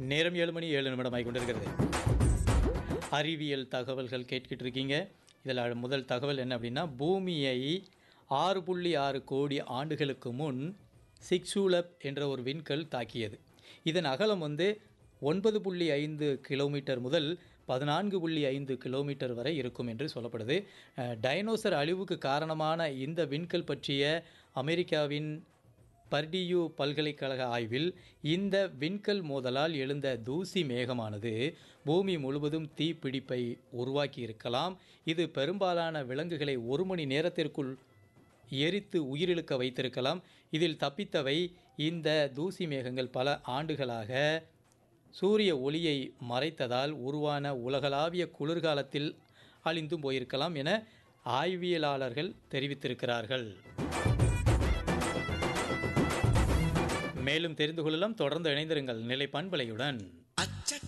நேரம் ஏழு மணி ஏழு நிமிடமாய் கொண்டிருக்கிறது அறிவியல் தகவல்கள் கேட்டுக்கிட்டு இருக்கீங்க இதில் முதல் தகவல் என்ன அப்படின்னா பூமியை ஆறு புள்ளி ஆறு கோடி ஆண்டுகளுக்கு முன் சிக்ஸூலப் என்ற ஒரு விண்கல் தாக்கியது இதன் அகலம் வந்து ஒன்பது புள்ளி ஐந்து கிலோமீட்டர் முதல் பதினான்கு புள்ளி ஐந்து கிலோமீட்டர் வரை இருக்கும் என்று சொல்லப்படுது அஹ், டைனோசர் அழிவுக்கு காரணமான இந்த விண்கல் பற்றிய அமெரிக்காவின் பர்டியூ பல்கலைக்கழக ஆய்வில் இந்த விண்கல் மோதலால் எழுந்த தூசி மேகமானது பூமி முழுவதும் தீப்பிடிப்பை உருவாக்கி இருக்கலாம் இது பெரும்பாலான விலங்குகளை ஒரு மணி நேரத்திற்குள் எரித்து உயிரிழக்க வைத்திருக்கலாம் இதில் தப்பித்தவை இந்த தூசி மேகங்கள் பல ஆண்டுகளாக சூரிய ஒளியை மறைத்ததால் உருவான உலகளாவிய குளிர்காலத்தில் அழிந்தும் போயிருக்கலாம் என ஆய்வியலாளர்கள் தெரிவித்திருக்கிறார்கள் மேலும் தெரிந்து கொள்ளலாம் தொடர்ந்து இணைந்திருங்கள் நிலை பண்பலையுடன் அச்சட்ட